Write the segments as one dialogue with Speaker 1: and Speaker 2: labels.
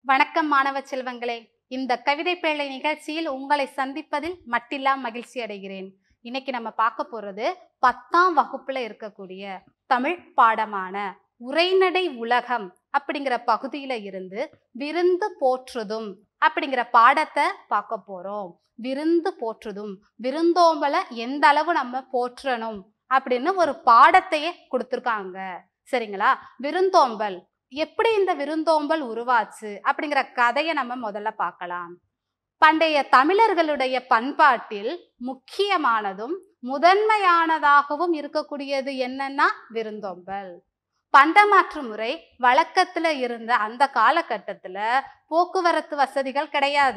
Speaker 1: வணக்கம் மாணவ செல்வங்களே இந்த கவிதை பேழை நிகழ்ச்சியில் உங்களை சந்திப்பதில் மட்டில்லா மகிழ்ச்சி அடைகிறேன் இன்னைக்கு நம்ம பார்க்க போறது பத்தாம் வகுப்புல இருக்கக்கூடிய தமிழ் பாடமான உரைநடை உலகம் அப்படிங்கிற பகுதியில இருந்து விருந்து போற்றுதும் அப்படிங்கிற பாடத்தை பார்க்க போறோம் விருந்து போற்றுதும் விருந்தோம்பலை எந்த அளவு நம்ம போற்றணும் அப்படின்னு ஒரு பாடத்தையே கொடுத்துருக்காங்க சரிங்களா விருந்தோம்பல் எப்படி இந்த விருந்தோம்பல் உருவாச்சு அப்படிங்கிற கதையை நம்ம முதல்ல பார்க்கலாம் பண்டைய தமிழர்களுடைய பண்பாட்டில் முக்கியமானதும் முதன்மையானதாகவும் இருக்கக்கூடியது என்னன்னா விருந்தோம்பல் பண்டமாற்று முறை வழக்கத்துல இருந்த அந்த காலகட்டத்துல போக்குவரத்து வசதிகள் கிடையாது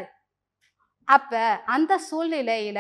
Speaker 1: அப்ப அந்த சூழ்நிலையில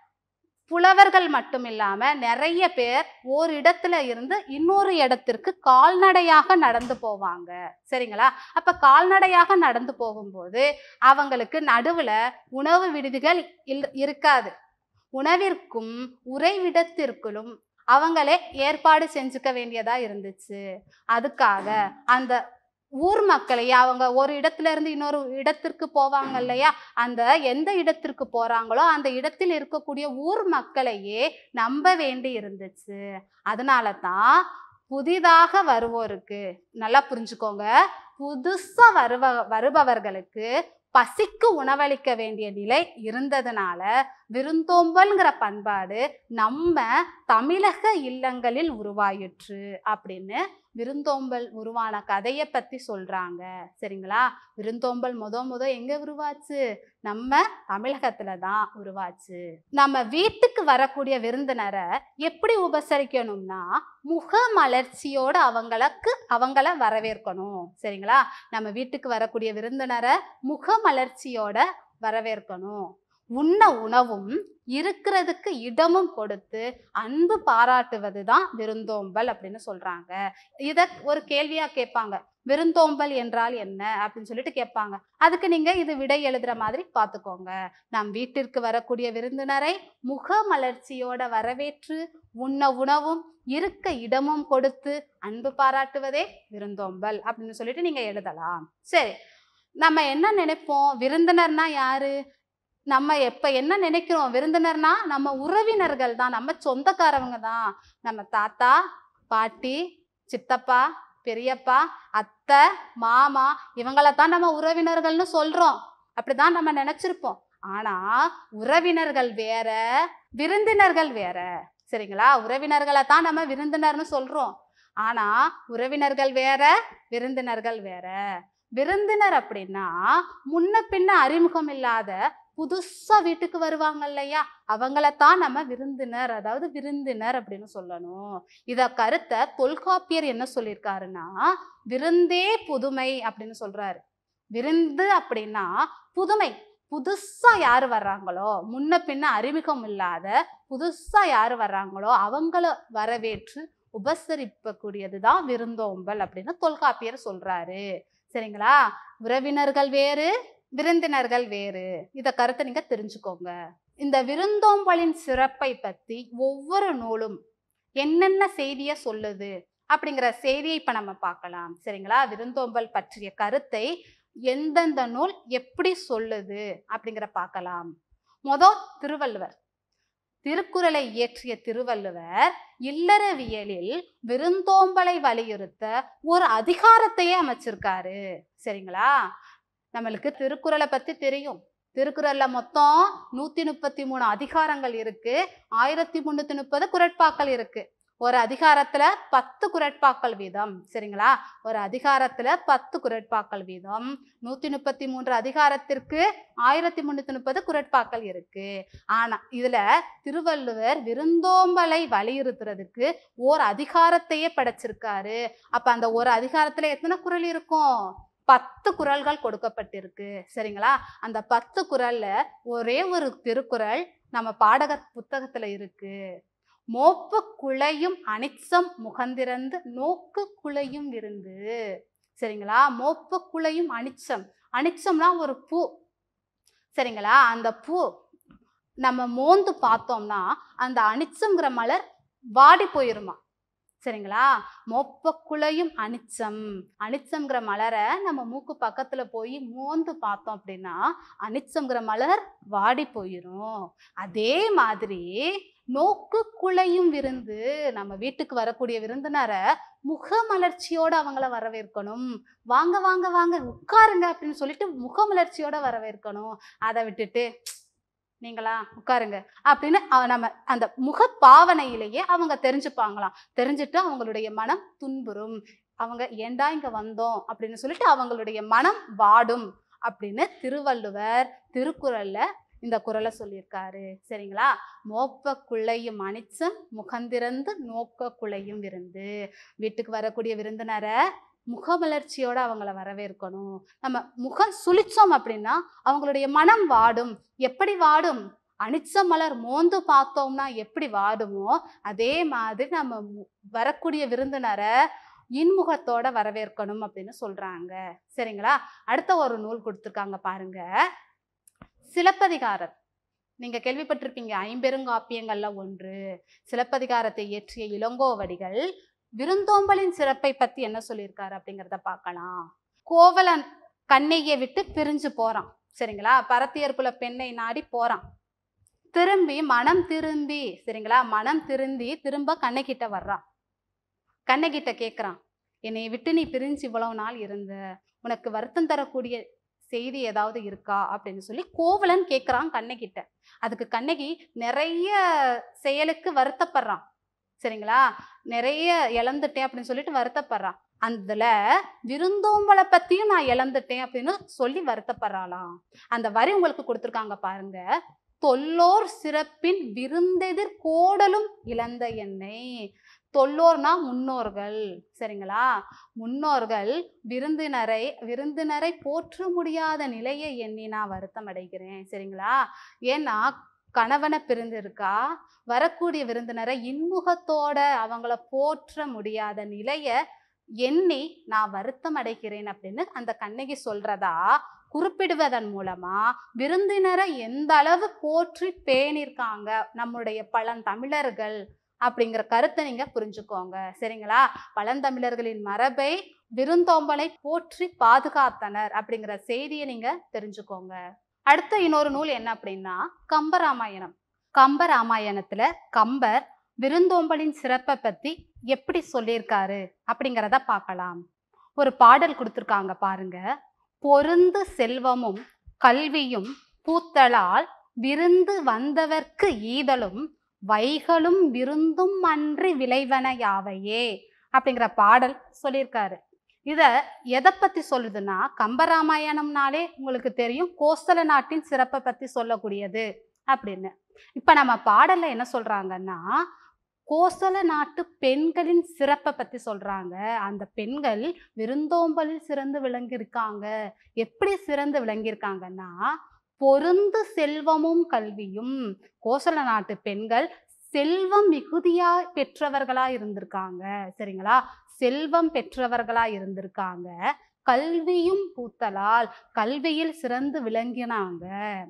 Speaker 1: புலவர்கள் மட்டும் இல்லாம நிறைய பேர் ஒரு இடத்துல இருந்து இன்னொரு இடத்திற்கு கால்நடையாக நடந்து போவாங்க சரிங்களா அப்ப கால்நடையாக நடந்து போகும்போது அவங்களுக்கு நடுவுல உணவு விடுதிகள் இல் இருக்காது உணவிற்கும் உறைவிடத்திற்குள்ளும் அவங்களே ஏற்பாடு செஞ்சுக்க வேண்டியதா இருந்துச்சு அதுக்காக அந்த ஊர் மக்களை அவங்க ஒரு இடத்துல இருந்து இன்னொரு இடத்திற்கு போவாங்க இல்லையா அந்த எந்த இடத்திற்கு போறாங்களோ அந்த இடத்தில் இருக்கக்கூடிய ஊர் மக்களையே நம்ப வேண்டி இருந்துச்சு அதனால தான் புதிதாக வருவோருக்கு நல்லா புரிஞ்சுக்கோங்க புதுசா வருவ வருபவர்களுக்கு பசிக்கு உணவளிக்க வேண்டிய நிலை இருந்ததுனால விருந்தோம்பல்ங்கிற பண்பாடு நம்ம தமிழக இல்லங்களில் உருவாயிற்று அப்படின்னு விருந்தோம்பல் உருவான கதையை பத்தி சொல்றாங்க சரிங்களா விருந்தோம்பல் முத முத எங்க உருவாச்சு நம்ம தமிழகத்துல தான் உருவாச்சு நம்ம வீட்டுக்கு வரக்கூடிய விருந்தினரை எப்படி உபசரிக்கணும்னா முகமலர்ச்சியோட அவங்களுக்கு அவங்கள வரவேற்கணும் சரிங்களா நம்ம வீட்டுக்கு வரக்கூடிய விருந்தினரை முகமலர்ச்சியோட வரவேற்கணும் உண்ண உணவும் இருக்கிறதுக்கு இடமும் கொடுத்து அன்பு பாராட்டுவது தான் விருந்தோம்பல் அப்படின்னு சொல்றாங்க இத ஒரு கேள்வியா கேட்பாங்க விருந்தோம்பல் என்றால் என்ன அப்படின்னு சொல்லிட்டு கேட்பாங்க அதுக்கு நீங்க இது விடை எழுதுற மாதிரி பார்த்துக்கோங்க நம் வீட்டிற்கு வரக்கூடிய விருந்தினரை முகமலர்ச்சியோட வரவேற்று உண்ண உணவும் இருக்க இடமும் கொடுத்து அன்பு பாராட்டுவதே விருந்தோம்பல் அப்படின்னு சொல்லிட்டு நீங்க எழுதலாம் சரி நம்ம என்ன நினைப்போம் விருந்தினர்னா யாரு நம்ம எப்ப என்ன நினைக்கிறோம் விருந்தினர்னா நம்ம உறவினர்கள் தான் நம்ம சொந்தக்காரவங்க தான் நம்ம தாத்தா பாட்டி சித்தப்பா பெரியப்பா அத்தை மாமா இவங்களைத்தான் நம்ம உறவினர்கள்னு சொல்றோம் அப்படிதான் நம்ம நினைச்சிருப்போம் ஆனா உறவினர்கள் வேற விருந்தினர்கள் வேற சரிங்களா உறவினர்களை தான் நம்ம விருந்தினர்னு சொல்றோம் ஆனா உறவினர்கள் வேற விருந்தினர்கள் வேற விருந்தினர் அப்படின்னா முன்ன பின்ன அறிமுகம் இல்லாத புதுசா வீட்டுக்கு வருவாங்க இல்லையா அவங்களத்தான் நம்ம விருந்தினர் அதாவது விருந்தினர் அப்படின்னு சொல்லணும் இத கருத்தை தொல்காப்பியர் என்ன சொல்லியிருக்காருன்னா விருந்தே புதுமை அப்படின்னு சொல்றாரு விருந்து அப்படின்னா புதுமை புதுசா யாரு வர்றாங்களோ முன்ன பின்ன அறிமுகம் இல்லாத புதுசா யாரு வர்றாங்களோ அவங்கள வரவேற்று உபசரிப்பக்கூடியதுதான் விருந்தோம்பல் அப்படின்னு தொல்காப்பியர் சொல்றாரு சரிங்களா உறவினர்கள் வேறு விருந்தினர்கள் வேறு இத கருத்தை நீங்க தெரிஞ்சுக்கோங்க இந்த விருந்தோம்பலின் சிறப்பை பத்தி ஒவ்வொரு நூலும் என்னென்ன செய்திய சொல்லுது அப்படிங்கிற செய்தியை இப்ப நம்ம பார்க்கலாம் சரிங்களா விருந்தோம்பல் பற்றிய கருத்தை எந்தெந்த நூல் எப்படி சொல்லுது அப்படிங்கிற பார்க்கலாம் மொதல் திருவள்ளுவர் திருக்குறளை இயற்றிய திருவள்ளுவர் இல்லறவியலில் விருந்தோம்பலை வலியுறுத்த ஒரு அதிகாரத்தையே அமைச்சிருக்காரு சரிங்களா நம்மளுக்கு திருக்குறளை பத்தி தெரியும் திருக்குறள்ல மொத்தம் நூத்தி முப்பத்தி மூணு அதிகாரங்கள் இருக்கு ஆயிரத்தி முன்னூத்தி முப்பது குரட்பாக்கள் இருக்கு ஒரு அதிகாரத்துல பத்து குரட்பாக்கள் வீதம் சரிங்களா ஒரு அதிகாரத்துல பத்து குரட்பாக்கள் வீதம் நூத்தி முப்பத்தி மூன்று அதிகாரத்திற்கு ஆயிரத்தி முன்னூத்தி முப்பது குரட்பாக்கள் இருக்கு ஆனா இதுல திருவள்ளுவர் விருந்தோம்பலை வலியுறுத்துறதுக்கு ஓர் அதிகாரத்தையே படைச்சிருக்காரு அப்ப அந்த ஒரு அதிகாரத்துல எத்தனை குரல் இருக்கும் பத்து குரல்கள் கொடுக்கப்பட்டிருக்கு சரிங்களா அந்த பத்து குரல்ல ஒரே ஒரு திருக்குறள் நம்ம பாடக புத்தகத்துல இருக்கு மோப்பு குழையும் அனிச்சம் முகந்திறந்து நோக்கு குழையும் விருந்து சரிங்களா மோப்பு குழையும் அனிச்சம் அனிச்சம்னா ஒரு பூ சரிங்களா அந்த பூ நம்ம மோந்து பார்த்தோம்னா அந்த அனிச்சங்கிற மலர் வாடி போயிருமா சரிங்களா மொப்பக்குளையும் அனிச்சம் அனிச்சம்ங்கிற மலரை நம்ம மூக்கு பக்கத்துல போய் மோந்து பார்த்தோம் அப்படின்னா அனிச்சம்ங்கிற மலர் வாடி போயிடும் அதே மாதிரி நோக்கு குலையும் விருந்து நம்ம வீட்டுக்கு வரக்கூடிய விருந்தினரை முகமலர்ச்சியோட அவங்கள வரவேற்கணும் வாங்க வாங்க வாங்க உட்காருங்க அப்படின்னு சொல்லிட்டு முகமலர்ச்சியோட வரவேற்கணும் அதை விட்டுட்டு நீங்களா உட்காருங்க அப்படின்னு அவ- நம்ம அந்த முக பாவனையிலேயே அவங்க தெரிஞ்சுப்பாங்களாம் தெரிஞ்சுட்டு அவங்களுடைய மனம் துன்புறும் அவங்க ஏண்டா இங்க வந்தோம் அப்படின்னு சொல்லிட்டு அவங்களுடைய மனம் வாடும் அப்படின்னு திருவள்ளுவர் திருக்குறள்ல இந்த குறளை சொல்லியிருக்காரு சரிங்களா மோப்ப குள்ளையும் அனிச்சம் முகந்திறந்து நோக்க குள்ளையும் விருந்து வீட்டுக்கு வரக்கூடிய விருந்தினரை முகமலர்ச்சியோட அவங்கள வரவேற்கணும் நம்ம முகம் சுளிச்சோம் அப்படின்னா அவங்களுடைய மனம் வாடும் எப்படி வாடும் அனிச்ச மலர் மோந்து பார்த்தோம்னா எப்படி வாடுமோ அதே மாதிரி நம்ம மு- வரக்கூடிய விருந்தினரை இன்முகத்தோட வரவேற்கணும் அப்படின்னு சொல்றாங்க சரிங்களா அடுத்த ஒரு நூல் கொடுத்துருக்காங்க பாருங்க சிலப்பதிகாரர் நீங்க கேள்விப்பட்டிருப்பீங்க ஐம்பெருங்காப்பியங்கள்ல ஒன்று சிலப்பதிகாரத்தை இயற்றிய இளங்கோவடிகள் விருந்தோம்பலின் சிறப்பை பத்தி என்ன சொல்லியிருக்காரு அப்படிங்கிறத பார்க்கலாம் கோவலன் கண்ணையை விட்டு பிரிஞ்சு போறான் சரிங்களா பரத்தியர் குல பெண்ணை நாடி போறான் திரும்பி மனம் திரும்பி சரிங்களா மனம் திருந்தி திரும்ப கண்ணகிட்ட வர்றான் கண்ணகிட்ட கேட்குறான் என்னை விட்டு நீ பிரிஞ்சு இவ்வளவு நாள் இருந்த உனக்கு வருத்தம் தரக்கூடிய செய்தி ஏதாவது இருக்கா அப்படின்னு சொல்லி கோவலன் கேட்குறான் கண்ணகிட்ட அதுக்கு கண்ணகி நிறைய செயலுக்கு வருத்தப்படுறான் சரிங்களா நிறைய இழந்துட்டேன் அப்படின்னு சொல்லிட்டு வருத்தப்படுறான் அதுல விருந்தோம்பலை பத்தியும் நான் இழந்துட்டேன் அப்படின்னு சொல்லி வருத்தப்படுறாளாம் அந்த வரி உங்களுக்கு கொடுத்துருக்காங்க பாருங்க தொல்லோர் சிறப்பின் விருந்தெதிர் கோடலும் இழந்த என்னை தொல்லோர்னா முன்னோர்கள் சரிங்களா முன்னோர்கள் விருந்தினரை விருந்தினரை போற்ற முடியாத நிலையை எண்ணி நான் வருத்தம் அடைகிறேன் சரிங்களா ஏன்னா கணவனை பிரிந்திருக்கா வரக்கூடிய விருந்தினரை இன்முகத்தோட அவங்கள போற்ற முடியாத நிலைய எண்ணி நான் வருத்தம் அடைகிறேன் அப்படின்னு அந்த கண்ணகி சொல்றதா குறிப்பிடுவதன் மூலமா விருந்தினரை எந்த அளவு போற்றி பேணிருக்காங்க நம்முடைய பழந்தமிழர்கள் அப்படிங்கிற கருத்தை நீங்க புரிஞ்சுக்கோங்க சரிங்களா பழந்தமிழர்களின் மரபை விருந்தோம்பலை போற்றி பாதுகாத்தனர் அப்படிங்கிற செய்தியை நீங்க தெரிஞ்சுக்கோங்க அடுத்த இன்னொரு நூல் என்ன அப்படின்னா கம்பராமாயணம் கம்பராமாயணத்துல கம்பர் விருந்தோம்பலின் சிறப்பை பத்தி எப்படி சொல்லியிருக்காரு அப்படிங்கிறத பார்க்கலாம் ஒரு பாடல் கொடுத்துருக்காங்க பாருங்க பொருந்து செல்வமும் கல்வியும் பூத்தலால் விருந்து வந்தவர்க்கு ஈதலும் வைகளும் விருந்தும் அன்றி விளைவன யாவையே அப்படிங்கிற பாடல் சொல்லியிருக்காரு இத எதை பத்தி சொல்லுதுன்னா கம்பராமாயணம்னாலே உங்களுக்கு தெரியும் கோசல நாட்டின் சிறப்பை பத்தி சொல்லக்கூடியது அப்படின்னு இப்ப நம்ம பாடல்ல என்ன சொல்றாங்கன்னா கோசல நாட்டு பெண்களின் சிறப்பை பத்தி சொல்றாங்க அந்த பெண்கள் விருந்தோம்பலில் சிறந்து விளங்கியிருக்காங்க எப்படி சிறந்து விளங்கியிருக்காங்கன்னா பொருந்து செல்வமும் கல்வியும் கோசல நாட்டு பெண்கள் செல்வம் மிகுதியா பெற்றவர்களா இருந்திருக்காங்க சரிங்களா செல்வம் பெற்றவர்களா இருந்திருக்காங்க கல்வியும் பூத்தலால் கல்வியில் சிறந்து விளங்கினாங்க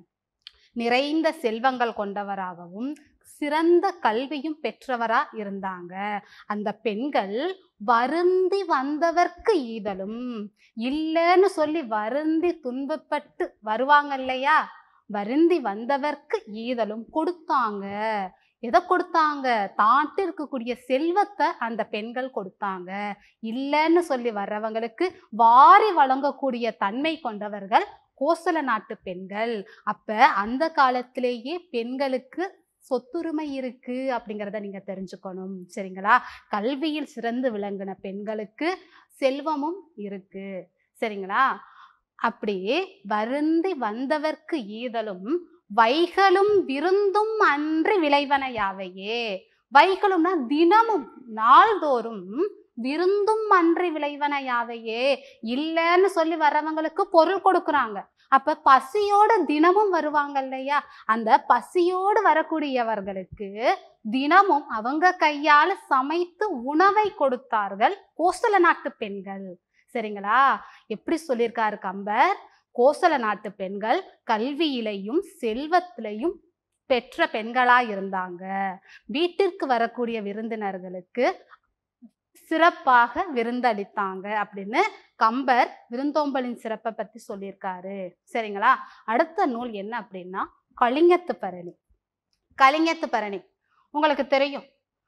Speaker 1: நிறைந்த செல்வங்கள் கொண்டவராகவும் சிறந்த கல்வியும் பெற்றவரா இருந்தாங்க அந்த பெண்கள் வருந்தி வந்தவர்க்கு ஈதலும் இல்லைன்னு சொல்லி வருந்தி துன்பப்பட்டு வருவாங்க இல்லையா வருந்தி வந்தவர்க்கு ஈதலும் கொடுத்தாங்க எதை கொடுத்தாங்க தான்ட்டு இருக்கக்கூடிய செல்வத்தை அந்த பெண்கள் கொடுத்தாங்க இல்லைன்னு சொல்லி வர்றவங்களுக்கு வாரி வழங்கக்கூடிய தன்மை கொண்டவர்கள் கோசல நாட்டு பெண்கள் அப்ப அந்த காலத்திலேயே பெண்களுக்கு சொத்துரிமை இருக்கு அப்படிங்கிறத நீங்க தெரிஞ்சுக்கணும் சரிங்களா கல்வியில் சிறந்து விளங்கின பெண்களுக்கு செல்வமும் இருக்கு சரிங்களா அப்படியே வருந்தி வந்தவர்க்கு ஈதலும் வைகளும் விருந்தும் அன்றி விளைவன யாவையே வைகளும்னா தினமும் நாள்தோறும் விருந்தும் அன்றி விளைவன யாவையே இல்லைன்னு சொல்லி வர்றவங்களுக்கு பொருள் கொடுக்குறாங்க அப்ப பசியோட தினமும் வருவாங்க இல்லையா அந்த பசியோடு வரக்கூடியவர்களுக்கு தினமும் அவங்க கையால சமைத்து உணவை கொடுத்தார்கள் கோசல நாட்டு பெண்கள் சரிங்களா எப்படி சொல்லியிருக்காரு கம்பர் கோசல நாட்டு பெண்கள் கல்வியிலையும் செல்வத்திலையும் பெற்ற பெண்களா இருந்தாங்க வீட்டிற்கு வரக்கூடிய விருந்தினர்களுக்கு சிறப்பாக விருந்தளித்தாங்க அப்படின்னு கம்பர் விருந்தோம்பலின் சிறப்பை பத்தி சொல்லியிருக்காரு சரிங்களா அடுத்த நூல் என்ன அப்படின்னா கலிங்கத்து பரணி கலிங்கத்து பரணி உங்களுக்கு தெரியும்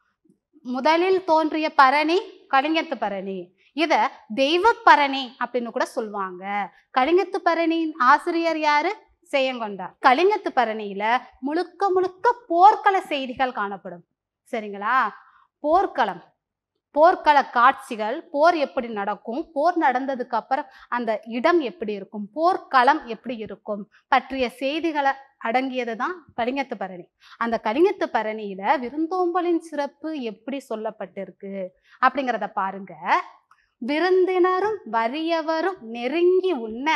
Speaker 1: முதலில் தோன்றிய பரணி கலிங்கத்து பரணி இத தெய்வ பரணி அப்படின்னு கூட சொல்லுவாங்க கலிங்கத்து பரணியின் ஆசிரியர் யாரு செய்யங்கொண்டார் கலிங்கத்து பரணியில முழுக்க முழுக்க போர்க்கள செய்திகள் காணப்படும் சரிங்களா போர்க்களம் போர்க்கள காட்சிகள் போர் எப்படி நடக்கும் போர் நடந்ததுக்கு அப்புறம் அந்த இடம் எப்படி இருக்கும் போர்க்களம் எப்படி இருக்கும் பற்றிய செய்திகளை அடங்கியது தான் கலிங்கத்து பரணி அந்த கலிங்கத்து பரணியில விருந்தோம்பலின் சிறப்பு எப்படி சொல்லப்பட்டிருக்கு அப்படிங்கிறத பாருங்க விருந்தினரும் வறியவரும் நெருங்கி உண்ண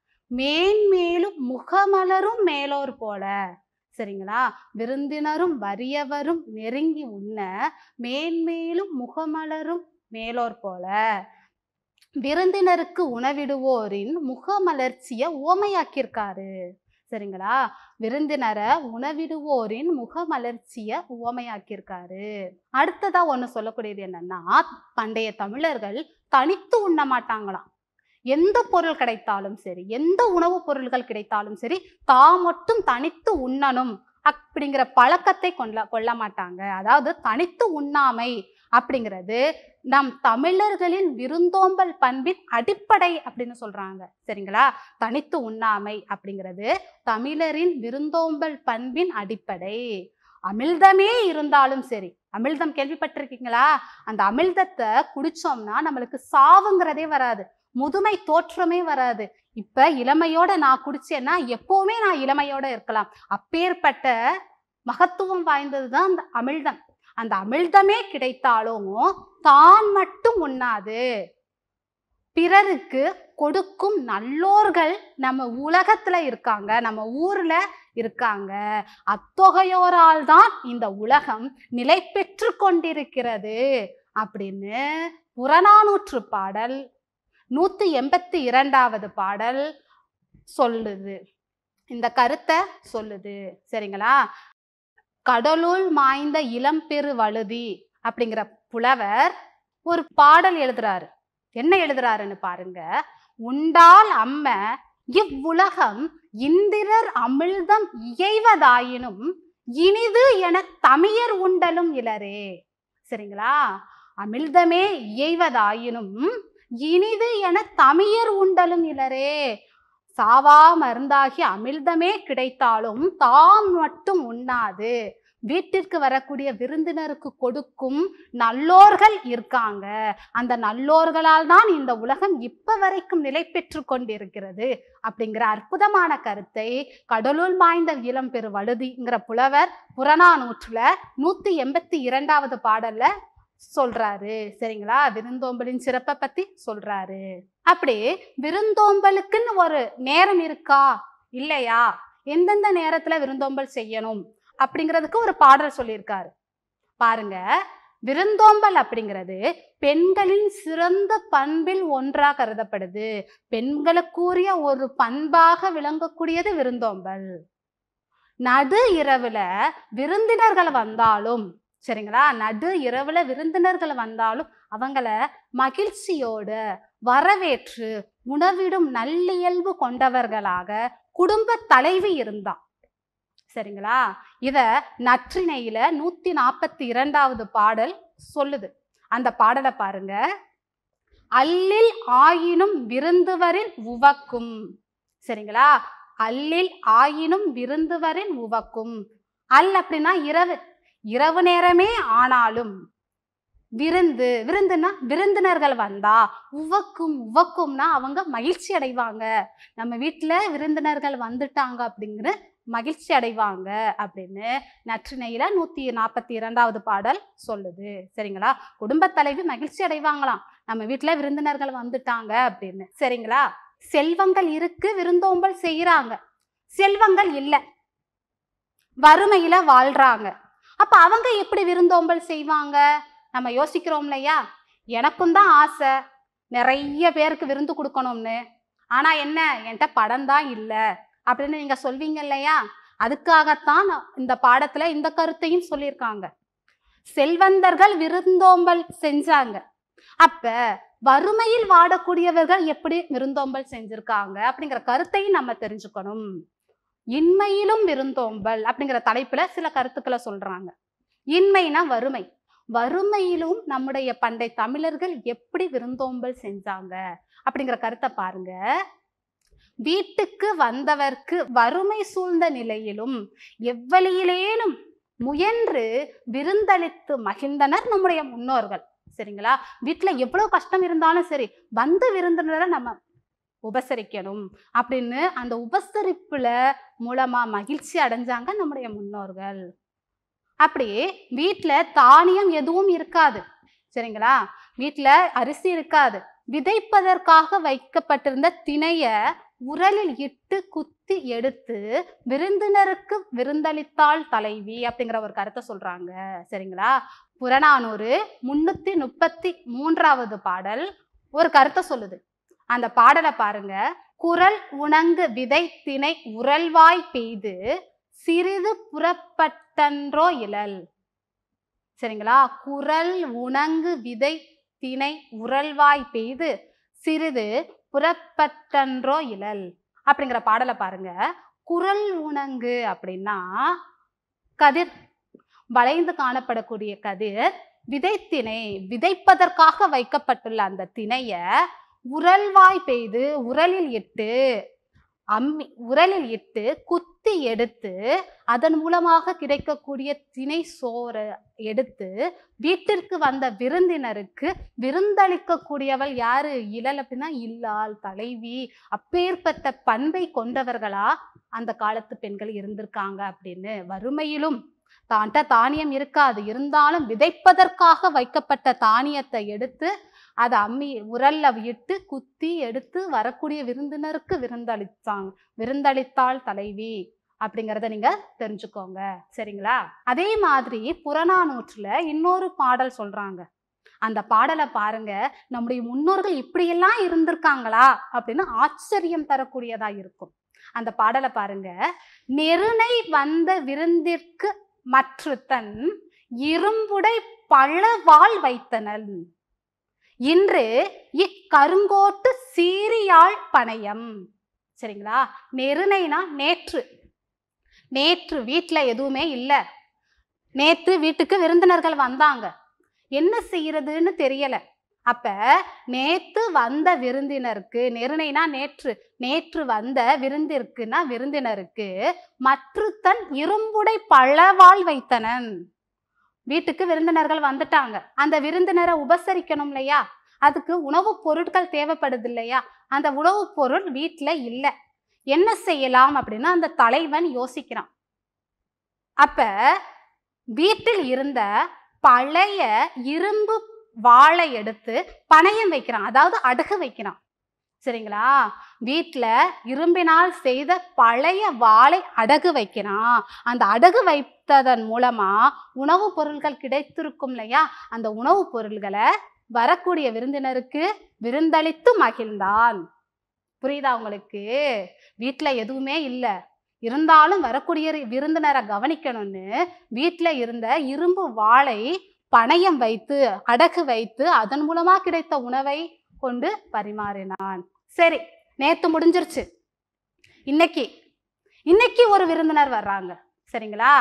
Speaker 1: மேன்மேலும் முகமலரும் மேலோர் போல சரிங்களா விருந்தினரும் வறியவரும் நெருங்கி உண்ண மேன்மேலும் முகமலரும் மேலோர் போல விருந்தினருக்கு உணவிடுவோரின் முகமலர்ச்சிய உவமையாக்கியிருக்காரு சரிங்களா விருந்தினரை உணவிடுவோரின் முகமலர்ச்சிய உவமையாக்கியிருக்காரு அடுத்ததா ஒண்ணு சொல்லக்கூடியது என்னன்னா பண்டைய தமிழர்கள் தனித்து உண்ண மாட்டாங்களாம் எந்த பொருள் கிடைத்தாலும் சரி எந்த உணவுப் பொருள்கள் கிடைத்தாலும் சரி தா மட்டும் தனித்து உண்ணணும் அப்படிங்கிற பழக்கத்தை கொள்ள கொள்ள மாட்டாங்க அதாவது தனித்து உண்ணாமை அப்படிங்கிறது நம் தமிழர்களின் விருந்தோம்பல் பண்பின் அடிப்படை அப்படின்னு சொல்றாங்க சரிங்களா தனித்து உண்ணாமை அப்படிங்கிறது தமிழரின் விருந்தோம்பல் பண்பின் அடிப்படை அமிழ்தமே இருந்தாலும் சரி அமிழ்தம் கேள்விப்பட்டிருக்கீங்களா அந்த அமிழ்தத்தை குடிச்சோம்னா நம்மளுக்கு சாவுங்கிறதே வராது முதுமை தோற்றமே வராது இப்ப இளமையோட நான் குடிச்சேன்னா எப்பவுமே நான் இளமையோட இருக்கலாம் அப்பேற்பட்ட மகத்துவம் வாய்ந்ததுதான் அந்த அமிழ்தம் அந்த அமிழ்தமே கிடைத்தாலும் தான் மட்டும் உண்ணாது பிறருக்கு கொடுக்கும் நல்லோர்கள் நம்ம உலகத்துல இருக்காங்க நம்ம ஊர்ல இருக்காங்க அத்தொகையோரால் தான் இந்த உலகம் நிலை பெற்று கொண்டிருக்கிறது அப்படின்னு புறநானூற்று பாடல் நூத்தி எண்பத்தி இரண்டாவது பாடல் சொல்லுது இந்த கருத்தை சொல்லுது சரிங்களா கடலுள் மாய்ந்த இளம்பெரு வழுதி அப்படிங்கிற புலவர் ஒரு பாடல் எழுதுறாரு என்ன எழுதுறாருன்னு பாருங்க உண்டால் அம்ம இவ்வுலகம் இந்திரர் அமிழ்தம் இயைவதாயினும் இனிது என தமியர் உண்டலும் இலரே சரிங்களா அமிழ்தமே இயைவதாயினும் இனிது என தமியர் உண்டலும் இலரே சாவா மருந்தாகி அமிழ்தமே கிடைத்தாலும் தாம் மட்டும் உண்ணாது வீட்டிற்கு வரக்கூடிய விருந்தினருக்கு கொடுக்கும் நல்லோர்கள் இருக்காங்க அந்த நல்லோர்களால் தான் இந்த உலகம் இப்ப வரைக்கும் நிலை பெற்று கொண்டிருக்கிறது அப்படிங்கிற அற்புதமான கருத்தை கடலுள் மாய்ந்த இளம் பெரு வழுதிங்கிற புலவர் புறநானூற்றுல நூத்தி எண்பத்தி இரண்டாவது பாடல்ல சொல்றாரு சரிங்களா விருந்தோம்பலின் சிறப்பை பத்தி சொல்றாரு அப்படி விருந்தோம்பலுக்குன்னு ஒரு நேரம் இருக்கா இல்லையா எந்தெந்த நேரத்துல விருந்தோம்பல் செய்யணும் அப்படிங்கிறதுக்கு ஒரு பாடல் சொல்லியிருக்காரு பாருங்க விருந்தோம்பல் அப்படிங்கிறது பெண்களின் சிறந்த பண்பில் ஒன்றா கருதப்படுது பெண்களுக்குரிய ஒரு பண்பாக விளங்கக்கூடியது விருந்தோம்பல் நடு இரவுல விருந்தினர்கள் வந்தாலும் சரிங்களா நடு இரவுல விருந்தினர்கள் வந்தாலும் அவங்கள மகிழ்ச்சியோட வரவேற்று உணவிடும் நல்லியல்பு கொண்டவர்களாக குடும்ப தலைவி இருந்தா சரிங்களா இத நற்றிணையில நூத்தி நாற்பத்தி இரண்டாவது பாடல் சொல்லுது அந்த பாடலை பாருங்க அல்லில் ஆயினும் விருந்துவரின் உவக்கும் சரிங்களா அல்லில் ஆயினும் விருந்துவரின் உவக்கும் அல் அப்படின்னா இரவு இரவு நேரமே ஆனாலும் விருந்து விருந்துனா விருந்தினர்கள் வந்தா உவக்கும் உவக்கும்னா அவங்க மகிழ்ச்சி அடைவாங்க நம்ம வீட்டுல விருந்தினர்கள் வந்துட்டாங்க அப்படிங்கிற மகிழ்ச்சி அடைவாங்க அப்படின்னு நற்றிணையில நூத்தி நாற்பத்தி இரண்டாவது பாடல் சொல்லுது சரிங்களா குடும்ப தலைவி மகிழ்ச்சி அடைவாங்களாம் நம்ம வீட்டுல விருந்தினர்கள் வந்துட்டாங்க அப்படின்னு சரிங்களா செல்வங்கள் இருக்கு விருந்தோம்பல் செய்யறாங்க செல்வங்கள் இல்ல வறுமையில வாழ்றாங்க அப்ப அவங்க எப்படி விருந்தோம்பல் செய்வாங்க நம்ம யோசிக்கிறோம் இல்லையா எனக்கும் தான் ஆசை நிறைய பேருக்கு விருந்து கொடுக்கணும்னு ஆனா என்ன என்கிட்ட படம் தான் இல்லை அப்படின்னு நீங்க சொல்வீங்க இல்லையா அதுக்காகத்தான் நான் இந்த பாடத்துல இந்த கருத்தையும் சொல்லியிருக்காங்க செல்வந்தர்கள் விருந்தோம்பல் செஞ்சாங்க அப்ப வறுமையில் வாடக்கூடியவர்கள் எப்படி விருந்தோம்பல் செஞ்சிருக்காங்க அப்படிங்கிற கருத்தையும் நம்ம தெரிஞ்சுக்கணும் இன்மையிலும் விருந்தோம்பல் அப்படிங்கிற தலைப்புல சில கருத்துக்களை சொல்றாங்க இன்மைனா வறுமை வறுமையிலும் நம்முடைய பண்டை தமிழர்கள் எப்படி விருந்தோம்பல் செஞ்சாங்க அப்படிங்கிற கருத்தை பாருங்க வீட்டுக்கு வந்தவர்க்கு வறுமை சூழ்ந்த நிலையிலும் எவ்வளியிலேனும் முயன்று விருந்தளித்து மகிழ்ந்தனர் நம்முடைய முன்னோர்கள் சரிங்களா வீட்டுல எவ்வளவு கஷ்டம் இருந்தாலும் சரி வந்த விருந்தினரை நம்ம உபசரிக்கணும் அப்படின்னு அந்த உபசரிப்புல மூலமா மகிழ்ச்சி அடைஞ்சாங்க நம்முடைய முன்னோர்கள் அப்படியே வீட்டுல தானியம் எதுவும் இருக்காது சரிங்களா வீட்டுல அரிசி இருக்காது விதைப்பதற்காக வைக்கப்பட்டிருந்த திணைய உரலில் இட்டு குத்தி எடுத்து விருந்தினருக்கு விருந்தளித்தாள் தலைவி அப்படிங்கிற ஒரு கருத்தை சொல்றாங்க சரிங்களா புறநானூறு முன்னூத்தி முப்பத்தி மூன்றாவது பாடல் ஒரு கருத்தை சொல்லுது அந்த பாடலை பாருங்க குரல் உணங்கு விதை திணை உரல்வாய் பெய்து சிறிது புறப்பட்டன்றோ இழல் சரிங்களா குரல் உணங்கு விதை திணை உரல்வாய் பெய்து சிறிது புறப்பட்டன்றோ இழல் அப்படிங்கிற பாடலை பாருங்க குரல் உணங்கு அப்படின்னா கதிர் வளைந்து காணப்படக்கூடிய கதிர் விதைத்திணை விதைப்பதற்காக வைக்கப்பட்டுள்ள அந்த திணைய உரல்வாய் பெய்து உரலில் இட்டு அம்மி உரலில் இட்டு குத்தி எடுத்து அதன் மூலமாக கிடைக்கக்கூடிய திணை சோறை எடுத்து வீட்டிற்கு வந்த விருந்தினருக்கு விருந்தளிக்கக்கூடியவள் யாரு இழல் அப்படின்னா இல்லாள் தலைவி அப்பேற்பட்ட பண்பை கொண்டவர்களா அந்த காலத்து பெண்கள் இருந்திருக்காங்க அப்படின்னு வறுமையிலும் தான்ட்ட தானியம் இருக்காது இருந்தாலும் விதைப்பதற்காக வைக்கப்பட்ட தானியத்தை எடுத்து அதை அம்மி உரல்ல இட்டு குத்தி எடுத்து வரக்கூடிய விருந்தினருக்கு விருந்தளித்தாங்க விருந்தளித்தாள் தலைவி அப்படிங்கிறத நீங்க தெரிஞ்சுக்கோங்க சரிங்களா அதே மாதிரி புறநானூற்றுல இன்னொரு பாடல் சொல்றாங்க அந்த பாடலை பாருங்க நம்முடைய முன்னோர்கள் இப்படியெல்லாம் இருந்திருக்காங்களா அப்படின்னு ஆச்சரியம் தரக்கூடியதா இருக்கும் அந்த பாடலை பாருங்க நெருணை வந்த விருந்திற்கு மற்றுத்தன் இரும்புடை பழவாள் வைத்தனன் இன்று இக்கருங்கோட்டு சீரியாழ் பணையம் சரிங்களா நெருணைனா நேற்று நேற்று வீட்டில் எதுவுமே இல்லை நேற்று வீட்டுக்கு விருந்தினர்கள் வந்தாங்க என்ன செய்யறதுன்னு தெரியல அப்ப நேத்து வந்த விருந்தினருக்கு நெருணைனா நேற்று நேற்று வந்த விருந்திற்குனா விருந்தினருக்கு மற்றுத்தன் இரும்புடை பழவாள் வைத்தனன் வீட்டுக்கு விருந்தினர்கள் வந்துட்டாங்க அந்த விருந்தினரை உபசரிக்கணும் இல்லையா அதுக்கு உணவுப் பொருட்கள் தேவைப்படுது இல்லையா அந்த உணவுப் பொருள் வீட்டில் இல்லை என்ன செய்யலாம் அப்படின்னு அந்த தலைவன் யோசிக்கிறான் அப்ப வீட்டில் இருந்த பழைய இரும்பு வாளை எடுத்து பணயம் வைக்கிறான் அதாவது அடகு வைக்கிறான் சரிங்களா வீட்டில் இரும்பினால் செய்த பழைய வாளை அடகு வைக்கிறான் அந்த அடகு வைத்ததன் மூலமா உணவுப் பொருட்கள் கிடைத்திருக்கும் இல்லையா அந்த உணவுப் பொருள்களை வரக்கூடிய விருந்தினருக்கு விருந்தளித்து மகிழ்ந்தான் புரியுதா உங்களுக்கு வீட்டில் எதுவுமே இல்லை இருந்தாலும் வரக்கூடிய விருந்தினரை கவனிக்கணும்னு வீட்டில் இருந்த இரும்பு வாளை பணயம் வைத்து அடகு வைத்து அதன் மூலமா கிடைத்த உணவை கொண்டு பரிமாறினான் சரி நேத்து முடிஞ்சிருச்சு இன்னைக்கு இன்னைக்கு ஒரு விருந்தினர் வர்றாங்க சரிங்களா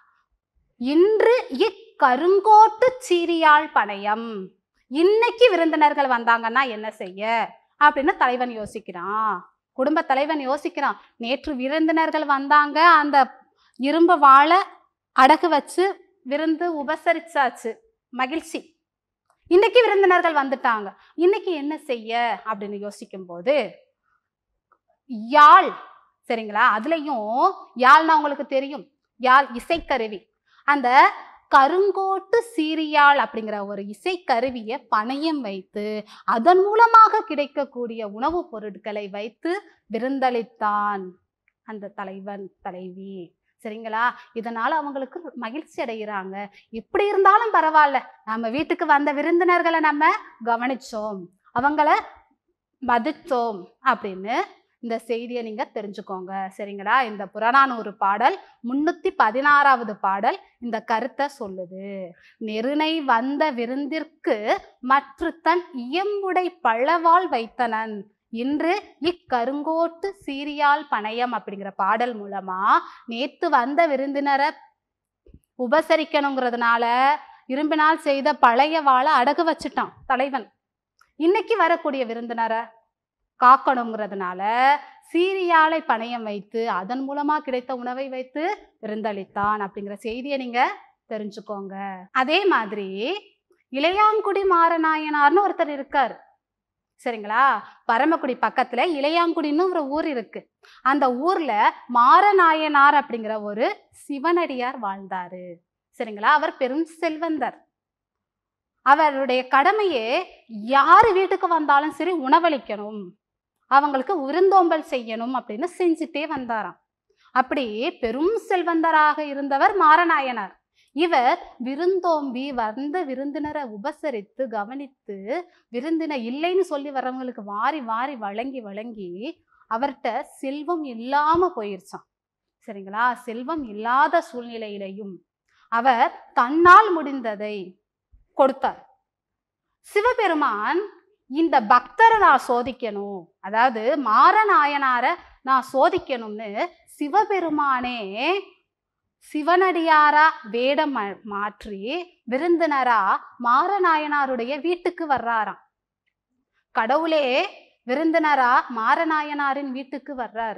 Speaker 1: இன்று இக்கருங்கோட்டு சீரியாழ் பணயம் இன்னைக்கு விருந்தினர்கள் வந்தாங்கன்னா என்ன செய்ய அப்படின்னு தலைவன் யோசிக்கிறான் குடும்ப தலைவன் யோசிக்கிறான் நேற்று விருந்தினர்கள் வந்தாங்க அந்த இரும்பு வாழை அடகு வச்சு விருந்து உபசரிச்சாச்சு மகிழ்ச்சி இன்னைக்கு விருந்தினர்கள் வந்துட்டாங்க இன்னைக்கு என்ன செய்ய அப்படின்னு யோசிக்கும் போது யாழ் சரிங்களா அதுலயும் யாழ்னா உங்களுக்கு தெரியும் யாழ் இசைக்கருவி அந்த கருங்கோட்டு சீரியாழ் அப்படிங்கிற ஒரு இசைக்கருவியை பணயம் வைத்து அதன் மூலமாக கிடைக்கக்கூடிய உணவுப் பொருட்களை வைத்து விருந்தளித்தான் அந்த தலைவன் தலைவி சரிங்களா இதனால அவங்களுக்கு மகிழ்ச்சி அடைகிறாங்க எப்படி இருந்தாலும் பரவாயில்ல நம்ம வீட்டுக்கு வந்த விருந்தினர்களை நம்ம கவனிச்சோம் அவங்கள மதித்தோம் அப்படின்னு இந்த செய்தியை நீங்க தெரிஞ்சுக்கோங்க சரிங்களா இந்த புறநானூறு பாடல் முன்னூத்தி பதினாறாவது பாடல் இந்த கருத்தை சொல்லுது நெருணை வந்த விருந்திற்கு மற்ற தன் இயம்புடை பழவாள் வைத்தனன் இன்று இக்கருங்கோட்டு சீரியால் பணயம் அப்படிங்கிற பாடல் மூலமா நேத்து வந்த விருந்தினரை உபசரிக்கணுங்கிறதுனால இரும்பினால் செய்த பழைய வாழை அடகு வச்சுட்டான் தலைவன் இன்னைக்கு வரக்கூடிய விருந்தினரை காக்கணுங்கிறதுனால சீரியாலை பணயம் வைத்து அதன் மூலமா கிடைத்த உணவை வைத்து விருந்தளித்தான் அப்படிங்கிற செய்தியை நீங்க தெரிஞ்சுக்கோங்க அதே மாதிரி இளையாங்குடி மாரநாயனார்னு ஒருத்தர் இருக்கார் சரிங்களா பரமக்குடி பக்கத்துல இளையாங்குடின்னு ஒரு ஊர் இருக்கு அந்த ஊர்ல மாரநாயனார் அப்படிங்கிற ஒரு சிவனடியார் வாழ்ந்தாரு சரிங்களா அவர் பெரும் செல்வந்தர் அவருடைய கடமையே யார் வீட்டுக்கு வந்தாலும் சரி உணவளிக்கணும் அவங்களுக்கு விருந்தோம்பல் செய்யணும் அப்படின்னு செஞ்சுட்டே வந்தாராம் அப்படி பெரும் செல்வந்தராக இருந்தவர் மாரநாயனார் இவர் விருந்தோம்பி வந்த விருந்தினரை உபசரித்து கவனித்து விருந்தினர் இல்லைன்னு சொல்லி வர்றவங்களுக்கு வாரி வாரி வழங்கி வழங்கி அவர்கிட்ட செல்வம் இல்லாம போயிருச்சான் சரிங்களா செல்வம் இல்லாத சூழ்நிலையிலையும் அவர் தன்னால் முடிந்ததை கொடுத்தார் சிவபெருமான் இந்த பக்தரை நான் சோதிக்கணும் அதாவது மாரநாயனாரை நான் சோதிக்கணும்னு சிவபெருமானே சிவனடியாரா வேடம் மா- மாற்றி விருந்தினரா மாரநாயனாருடைய வீட்டுக்கு வர்றாராம் கடவுளே விருந்தினரா மாரநாயனாரின் வீட்டுக்கு வர்றாரு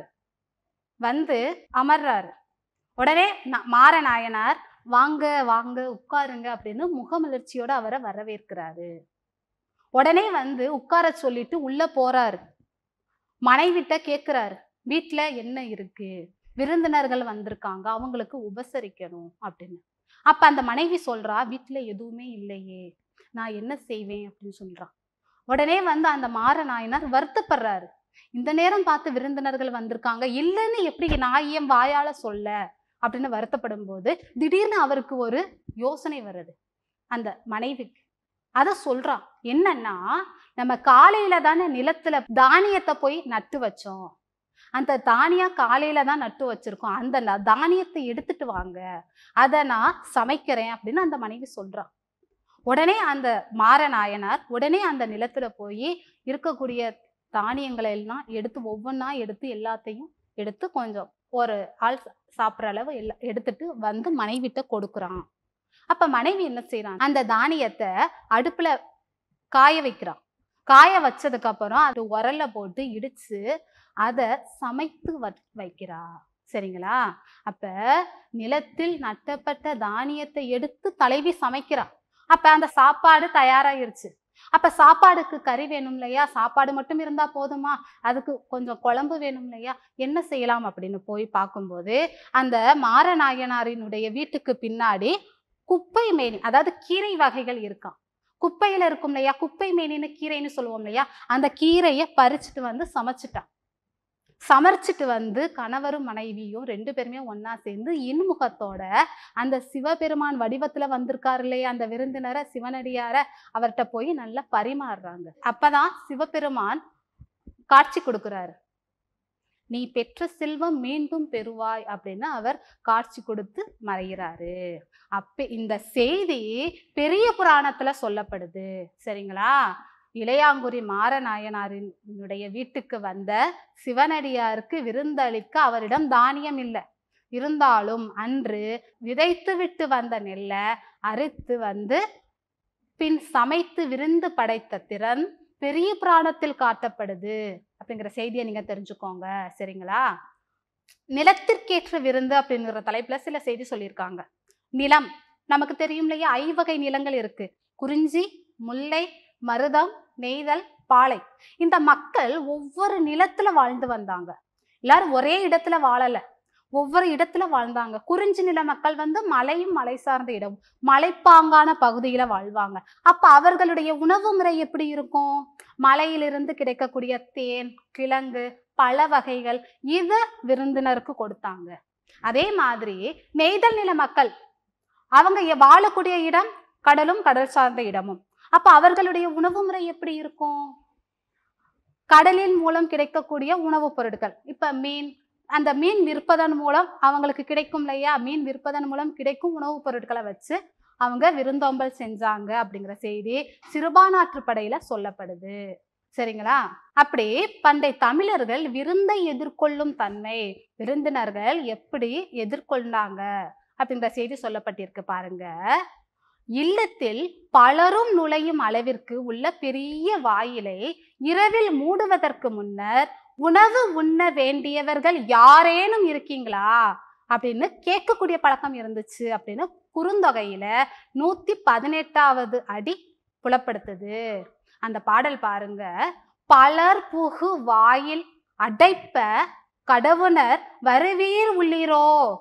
Speaker 1: வந்து அமர்றாரு உடனே ந- மாரநாயனார் வாங்க வாங்க உட்காருங்க அப்படின்னு முகமலர்ச்சியோட அவரை வரவேற்கிறாரு உடனே வந்து உட்கார சொல்லிட்டு உள்ள போறாரு மனைவிட்ட கேக்குறாரு வீட்ல என்ன இருக்கு விருந்தினர்கள் வந்திருக்காங்க அவங்களுக்கு உபசரிக்கணும் அப்படின்னு அப்ப அந்த மனைவி சொல்றா வீட்ல எதுவுமே இல்லையே நான் என்ன செய்வேன் அப்படின்னு சொல்றான் உடனே வந்து அந்த மாரநாயனார் வருத்தப்படுறாரு இந்த நேரம் பார்த்து விருந்தினர்கள் வந்திருக்காங்க இல்லைன்னு எப்படி நான் ஏன் வாயால சொல்ல அப்படின்னு வருத்தப்படும் போது திடீர்னு அவருக்கு ஒரு யோசனை வருது அந்த மனைவிக்கு அத சொல்றான் என்னன்னா நம்ம காலையில தானே நிலத்துல தானியத்தை போய் நட்டு வச்சோம் அந்த தானியம் காலையில தான் நட்டு வச்சிருக்கோம் அந்த ந- தானியத்தை எடுத்துட்டு வாங்க அதை நான் சமைக்கிறேன் அப்படின்னு அந்த மனைவி சொல்றான் உடனே அந்த மாரநாயனார் உடனே அந்த நிலத்துல போய் இருக்கக்கூடிய தானியங்களை எல்லாம் எடுத்து ஒவ்வொன்றா எடுத்து எல்லாத்தையும் எடுத்து கொஞ்சம் ஒரு ஆள் சா- சாப்பிட்ற அளவு எல்லாம் எடுத்துட்டு வந்து மனைவிட்ட கொடுக்குறான் அப்ப மனைவி என்ன செய்றான் அந்த தானியத்தை அடுப்புல காய வைக்கிறான் காய வச்சதுக்கு அப்புறம் அது உரல்ல போட்டு இடிச்சு அதை சமைத்து வ- வைக்கிறா சரிங்களா அப்ப நிலத்தில் நட்டப்பட்ட தானியத்தை எடுத்து தலைவி சமைக்கிறா அப்ப அந்த சாப்பாடு தயாராயிருச்சு அப்ப சாப்பாடுக்கு கறி வேணும் இல்லையா சாப்பாடு மட்டும் இருந்தா போதுமா அதுக்கு கொஞ்சம் குழம்பு வேணும் இல்லையா என்ன செய்யலாம் அப்படின்னு போய் பார்க்கும்போது அந்த மாரநாயனாரினுடைய வீட்டுக்கு பின்னாடி குப்பை மேனி அதாவது கீரை வகைகள் இருக்காம் குப்பையில இருக்கும் இல்லையா குப்பை மேனின்னு கீரைன்னு சொல்லுவோம் இல்லையா அந்த கீரையை பறிச்சுட்டு வந்து சமைச்சிட்டான் சமர்ச்சிட்டு வந்து கணவரும் மனைவியும் ரெண்டு பேருமே ஒண்ணா சேர்ந்து இன்முகத்தோட அந்த சிவபெருமான் வடிவத்துல வந்திருக்காரு இல்லையா அந்த விருந்தினரை சிவனடியார அவர்கிட்ட போய் நல்லா பரிமாறுறாங்க அப்பதான் சிவபெருமான் காட்சி கொடுக்கிறாரு நீ பெற்ற செல்வம் மீண்டும் பெறுவாய் அப்படின்னு அவர் காட்சி கொடுத்து மறைகிறாரு அப்ப இந்த செய்தி பெரிய புராணத்துல சொல்லப்படுது சரிங்களா இளையாங்குடி மாரநாயனாரினுடைய வீட்டுக்கு வந்த சிவனடியாருக்கு விருந்தளிக்க அவரிடம் தானியம் இல்லை இருந்தாலும் அன்று விதைத்து விட்டு வந்த நெல்லை அறுத்து வந்து பின் சமைத்து விருந்து படைத்த திறன் பெரிய புராணத்தில் காட்டப்படுது அப்படிங்கிற செய்தியை நீங்க தெரிஞ்சுக்கோங்க சரிங்களா நிலத்திற்கேற்ற விருந்து அப்படிங்கிற தலைப்புல சில செய்தி சொல்லியிருக்காங்க நிலம் நமக்கு தெரியும் இல்லையா ஐவகை நிலங்கள் இருக்கு குறிஞ்சி முல்லை மருதம் நெய்தல் பாலை இந்த மக்கள் ஒவ்வொரு நிலத்துல வாழ்ந்து வந்தாங்க எல்லாரும் ஒரே இடத்துல வாழல ஒவ்வொரு இடத்துல வாழ்ந்தாங்க குறிஞ்சி நில மக்கள் வந்து மலையும் மலை சார்ந்த இடம் மலைப்பாங்கான பகுதியில வாழ்வாங்க அப்ப அவர்களுடைய உணவு முறை எப்படி இருக்கும் மலையிலிருந்து கிடைக்கக்கூடிய தேன் கிழங்கு பழ வகைகள் இத விருந்தினருக்கு கொடுத்தாங்க அதே மாதிரி நெய்தல் நில மக்கள் அவங்க எ- வாழக்கூடிய இடம் கடலும் கடல் சார்ந்த இடமும் அப்ப அவர்களுடைய உணவு முறை எப்படி இருக்கும் கடலின் மூலம் கிடைக்கக்கூடிய உணவுப் பொருட்கள் இப்ப மீன் அந்த மீன் விற்பதன் மூலம் அவங்களுக்கு கிடைக்கும் இல்லையா மீன் விற்பதன் மூலம் கிடைக்கும் உணவுப் பொருட்களை வச்சு அவங்க விருந்தோம்பல் செஞ்சாங்க அப்படிங்கிற செய்தி சிறுபானாற்றுப்படையில சொல்லப்படுது சரிங்களா அப்படி பண்டை தமிழர்கள் விருந்தை எதிர்கொள்ளும் தன்மை விருந்தினர்கள் எப்படி எதிர்கொண்டாங்க அப்படிங்கிற செய்தி சொல்லப்பட்டிருக்கு பாருங்க இல்லத்தில் பலரும் நுழையும் அளவிற்கு உள்ள பெரிய வாயிலை இரவில் மூடுவதற்கு முன்னர் உணவு உண்ண வேண்டியவர்கள் யாரேனும் இருக்கீங்களா அப்படின்னு கேட்கக்கூடிய பழக்கம் இருந்துச்சு அப்படின்னு குறுந்தொகையில நூத்தி பதினெட்டாவது அடி புலப்படுத்துது அந்த பாடல் பாருங்க பலர் புகு வாயில் அடைப்ப கடவுணர் வருவீர் உள்ளீரோ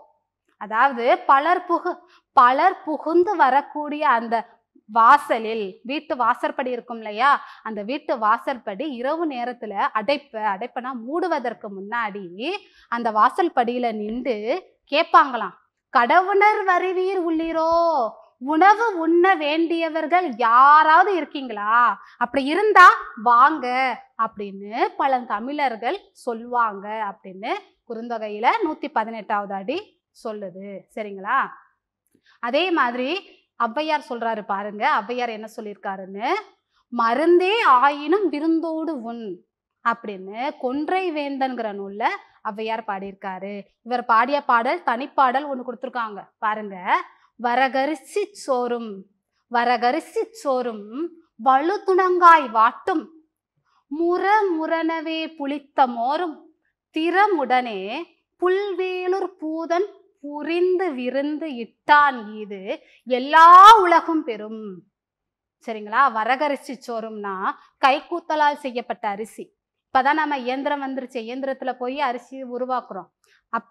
Speaker 1: அதாவது பலர் புகு பலர் புகுந்து வரக்கூடிய அந்த வாசலில் வீட்டு வாசற்படி இருக்கும் இல்லையா அந்த வீட்டு வாசற்படி இரவு நேரத்துல அடைப்ப அடைப்பனா மூடுவதற்கு முன்னாடி அந்த வாசல் படியில நின்று கேட்பாங்களாம் கடவுணர் வருவீர் உள்ளீரோ உணவு உண்ண வேண்டியவர்கள் யாராவது இருக்கீங்களா அப்படி இருந்தா வாங்க அப்படின்னு பல தமிழர்கள் சொல்லுவாங்க அப்படின்னு குறுந்தொகையில நூத்தி பதினெட்டாவது அடி சொல்லுது சரிங்களா அதே மாதிரி ஔவையார் சொல்றாரு பாருங்க ஔவையார் என்ன சொல்லியிருக்காருன்னு மருந்தே ஆயினும் விருந்தோடு உண் அப்படின்னு கொன்றை வேந்தன்கிற நூல்ல ஔவையார் பாடியிருக்காரு இவர் பாடிய பாடல் தனிப்பாடல் ஒன்று கொடுத்துருக்காங்க பாருங்க வரகரிசி சோறும் வரகரிசி சோறும் வலுதுணங்காய் வாட்டும் முர முரணவே புளித்த மோரும் திறமுடனே புல்வேலுர் பூதன் புரிந்து விருந்து இட்டான் இது எல்லா உலகும் பெறும் சரிங்களா வரகரிசி சோறும்னா கைக்கூத்தலால் செய்யப்பட்ட அரிசி இப்பதான் நம்ம இயந்திரம் வந்துருச்சு இயந்திரத்துல போய் அரிசி உருவாக்குறோம் அப்ப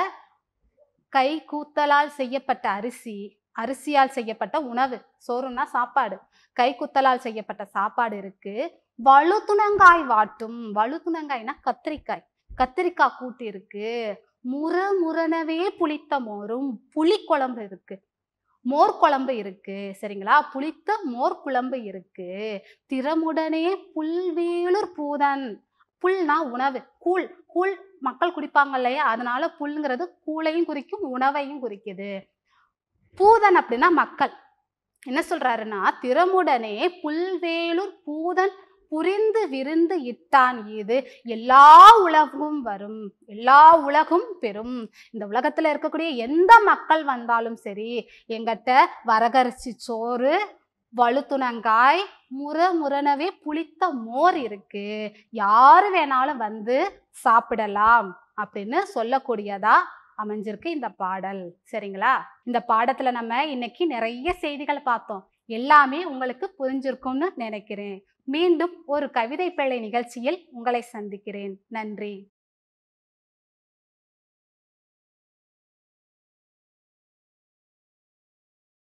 Speaker 1: கை கூத்தலால் செய்யப்பட்ட அரிசி அரிசியால் செய்யப்பட்ட உணவு சோறுனா சாப்பாடு கை குத்தலால் செய்யப்பட்ட சாப்பாடு இருக்கு வலுத்துணங்காய் வாட்டும் வலுத்துணங்காய்னா கத்திரிக்காய் கத்திரிக்காய் கூட்டு இருக்கு முற முரணவே புளித்த மோரும் புளி குழம்பு இருக்கு மோர் குழம்பு இருக்கு சரிங்களா புளித்த மோர் குழம்பு இருக்கு திறமுடனே புல்வேலுர் பூதன் புல்னா உணவு கூழ் கூழ் மக்கள் குடிப்பாங்க இல்லையா அதனால புல்ங்கிறது கூழையும் குறிக்கும் உணவையும் குறிக்குது பூதன் அப்படின்னா மக்கள் என்ன சொல்றாருன்னா திறமுடனே புல்வேலுர் பூதன் புரிந்து விருந்து இட்டான் இது எல்லா உலகும் வரும் எல்லா உலகும் பெறும் இந்த உலகத்துல இருக்கக்கூடிய எந்த மக்கள் வந்தாலும் சரி எங்கிட்ட வரகரிசி சோறு வலுத்துணங்காய் முற முரணவே புளித்த மோர் இருக்கு யாரு வேணாலும் வந்து சாப்பிடலாம் அப்படின்னு சொல்லக்கூடியதா அமைஞ்சிருக்கு இந்த பாடல் சரிங்களா இந்த பாடத்துல நம்ம இன்னைக்கு நிறைய செய்திகள் பார்த்தோம் எல்லாமே உங்களுக்கு புரிஞ்சிருக்கும்னு நினைக்கிறேன் மீண்டும் ஒரு கவிதை பிள்ளை நிகழ்ச்சியில் உங்களை சந்திக்கிறேன் நன்றி